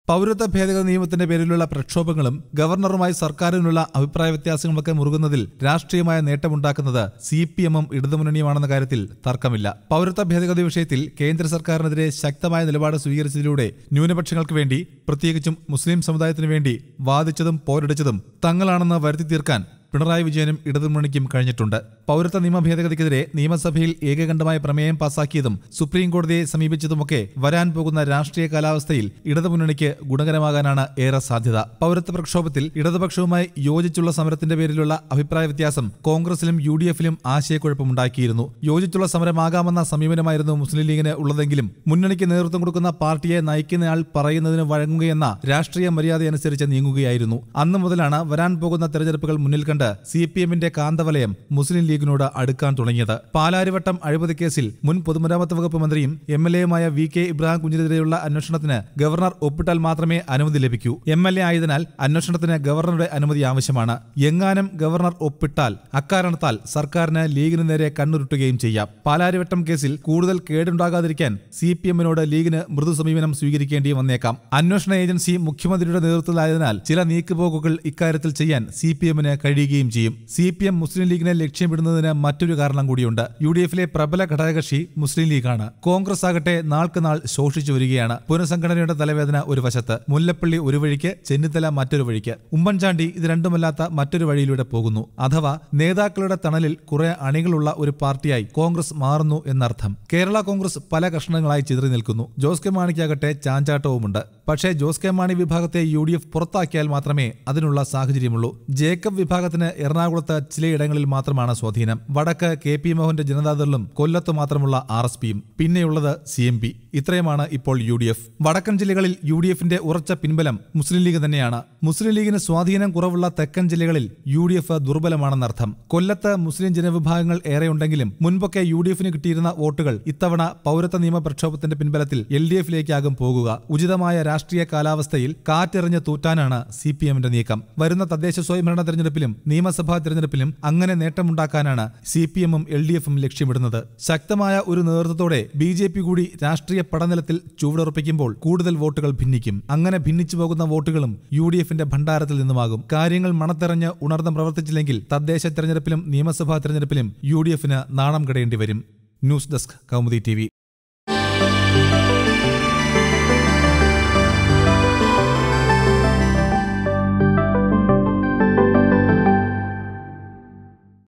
പൗരത്വ ഭേദഗതി നിയമത്തിന്റെ പേരിലുള്ള പ്രക്ഷോഭങ്ങളും ഗവർണറുമായി സർക്കാരിനുള്ള അഭിപ്രായ വ്യത്യാസങ്ങളൊക്കെ മുറുകുന്നതിൽ രാഷ്ട്രീയമായ നേട്ടമുണ്ടാക്കുന്നത് സി പി എമ്മും ഇടതുമുന്നണിയുമാണെന്ന കാര്യത്തിൽ തർക്കമില്ല പൗരത്വ ഭേദഗതി വിഷയത്തിൽ കേന്ദ്ര സർക്കാരിനെതിരെ ശക്തമായ നിലപാട് സ്വീകരിച്ചതിലൂടെ ന്യൂനപക്ഷങ്ങൾക്ക് വേണ്ടി പ്രത്യേകിച്ചും മുസ്ലിം സമുദായത്തിനു വേണ്ടി വാദിച്ചതും പോരടിച്ചതും തങ്ങളാണെന്ന് വരുത്തി തീർക്കാൻ പിണറായി വിജയനും ഇടതുമുന്നണിക്കും കഴിഞ്ഞിട്ടുണ്ട് പൗരത്വ നിയമ ഭേദഗതിക്കെതിരെ നിയമസഭയിൽ ഏകകണ്ഠമായ പ്രമേയം പാസാക്കിയതും സുപ്രീം കോടതിയെ സമീപിച്ചതുമൊക്കെ വരാൻ പോകുന്ന രാഷ്ട്രീയ കാലാവസ്ഥയിൽ ഇടതുമുന്നണിക്ക് ഗുണകരമാകാനാണ് ഏറെ സാധ്യത പൗരത്വ പ്രക്ഷോഭത്തിൽ ഇടതുപക്ഷവുമായി യോജിച്ചുള്ള സമരത്തിന്റെ പേരിലുള്ള അഭിപ്രായ വ്യത്യാസം കോൺഗ്രസിലും യു ഡി എഫിലും ആശയക്കുഴപ്പമുണ്ടാക്കിയിരുന്നു യോജിച്ചുള്ള സമരമാകാമെന്ന സമീപനമായിരുന്നു മുസ്ലിം ലീഗിന് ഉള്ളതെങ്കിലും മുന്നണിക്ക് നേതൃത്വം കൊടുക്കുന്ന പാർട്ടിയെ നയിക്കുന്നയാൾ പറയുന്നതിന് വഴങ്ങുകയെന്ന രാഷ്ട്രീയ മര്യാദയനുസരിച്ച് നീങ്ങുകയായിരുന്നു അന്ന് മുതലാണ് വരാൻ പോകുന്ന തെരഞ്ഞെടുപ്പുകൾ മുന്നിൽ കണ്ട് സി പി എമ്മിന്റെ കാന്തവലയം മുസ്ലിം ലീഗിനോട് അടുക്കാൻ തുടങ്ങിയത് പാലാരിവട്ടം അഴിമതി കേസിൽ മുൻ പൊതുമരാമത്ത് വകുപ്പ് മന്ത്രിയും എം എൽ എയുമായ വി കെ ഇബ്രാഹിം കുഞ്ഞിനെതിരെയുള്ള അന്വേഷണത്തിന് ഗവർണർ ഒപ്പിട്ടാൽ മാത്രമേ അനുമതി ലഭിക്കൂ എം എൽ എ ആയതിനാൽ അന്വേഷണത്തിന് ഗവർണറുടെ അനുമതി ആവശ്യമാണ് എങ്ങാനും ഗവർണർ ഒപ്പിട്ടാൽ അക്കാരണത്താൽ സർക്കാരിന് ലീഗിന് നേരെ കണ്ണുരുട്ടുകയും ചെയ്യാം പാലാരിവട്ടം കേസിൽ കൂടുതൽ കേടുണ്ടാകാതിരിക്കാൻ സി പി എമ്മിനോട് ലീഗിന് മൃദു സമീപനം സ്വീകരിക്കേണ്ടി വന്നേക്കാം അന്വേഷണ ഏജൻസി മുഖ്യമന്ത്രിയുടെ നേതൃത്വത്തിലായതിനാൽ ചില നീക്കുപോക്കുകൾ ഇക്കാര്യത്തിൽ ചെയ്യാൻ സി പി എമ്മിന് കഴിയുകയും ചെയ്യും സി പി എം മുസ്ലിം ലീഗിനെ ലക്ഷ്യമിടുന്നതിന് മറ്റൊരു കാരണം കൂടിയുണ്ട് യു ഡി എഫിലെ പ്രബല ഘടകകക്ഷി മുസ്ലിം ലീഗാണ് കോൺഗ്രസ് ആകട്ടെ നാൾക്ക് നാൾ ശോഷിച്ചു വരികയാണ് പുനഃസംഘടനയുടെ തലവേദന ഒരു വശത്ത് മുല്ലപ്പള്ളി ഒരു വഴിക്ക് ചെന്നിത്തല മറ്റൊരു വഴിക്ക് ഉമ്മൻചാണ്ടി ഇത് രണ്ടുമല്ലാത്ത മറ്റൊരു വഴിയിലൂടെ പോകുന്നു അഥവാ നേതാക്കളുടെ തണലിൽ കുറെ അണികളുള്ള ഒരു പാർട്ടിയായി കോൺഗ്രസ് മാറുന്നു എന്നർത്ഥം കേരള കോൺഗ്രസ് പല കഷണങ്ങളായി ചിതറി നിൽക്കുന്നു ജോസ് കെ മാണിക്കാകട്ടെ ചാഞ്ചാട്ടവുമുണ്ട് പക്ഷേ ജോസ് കെ മാണി വിഭാഗത്തെ യു ഡി എഫ് പുറത്താക്കിയാൽ മാത്രമേ അതിനുള്ള സാഹചര്യമുള്ളൂ ജേക്കബ് വിഭാഗത്തിന് എറണാകുളത്ത് ചിലയിടങ്ങളിൽ മാത്രമാണ് സ്വാധീനം വടക്ക് കെ പി മോഹന്റെ ജനതാദളിലും കൊല്ലത്ത് മാത്രമുള്ള ആർ എസ് പിയും പിന്നെയുള്ളത് സി എം പി ഇത്രയുമാണ് ഇപ്പോൾ യു ഡി എഫ് വടക്കൻ ജില്ലകളിൽ യു ഡി എഫിന്റെ ഉറച്ച പിൻബലം മുസ്ലിം ലീഗ് തന്നെയാണ് മുസ്ലിം ലീഗിന് സ്വാധീനം കുറവുള്ള തെക്കൻ ജില്ലകളിൽ യു ഡി എഫ് ദുർബലമാണെന്നർത്ഥം കൊല്ലത്ത് മുസ്ലിം ജനവിഭാഗങ്ങൾ ഏറെയുണ്ടെങ്കിലും മുൻപൊക്കെ യു ഡി എഫിന് കിട്ടിയിരുന്ന വോട്ടുകൾ ഇത്തവണ പൗരത്വ നിയമ പ്രക്ഷോഭത്തിന്റെ പിൻബലത്തിൽ എൽ ഡി എഫിലേക്കാകും പോകുക ഉചിതമായ രാഷ്ട്രീയ കാലാവസ്ഥയിൽ കാറ്റെറിഞ്ഞ് തൂറ്റാനാണ് സി പി എമ്മിന്റെ നീക്കം വരുന്ന തദ്ദേശ സ്വയംഭരണ തെരഞ്ഞെടുപ്പിലും നിയമസഭാ തെരഞ്ഞെടുപ്പിലും അങ്ങനെ നേട്ടമുണ്ടാക്കാനാണ് സി പി എമ്മും എൽ ഡി എഫും ലക്ഷ്യമിടുന്നത് ശക്തമായ ഒരു നേതൃത്വത്തോടെ ബി ജെ പി കൂടി രാഷ്ട്രീയ പടനിലത്തിൽ ചുവടുറപ്പിക്കുമ്പോൾ കൂടുതൽ വോട്ടുകൾ ഭിന്നിക്കും അങ്ങനെ ഭിന്നിച്ചു പോകുന്ന വോട്ടുകളും യു ഡി എഫിന്റെ ഭണ്ഡാരത്തിൽ നിന്നുമാകും കാര്യങ്ങൾ മണത്തെറിഞ്ഞ് ഉണർന്ന് പ്രവർത്തിച്ചില്ലെങ്കിൽ തദ്ദേശ തെരഞ്ഞെടുപ്പിലും നിയമസഭാ തെരഞ്ഞെടുപ്പിലും യു ഡി എഫിന് നാണം കടയേണ്ടി വരും ന്യൂസ് ഡെസ്ക് കൗമുദി ടി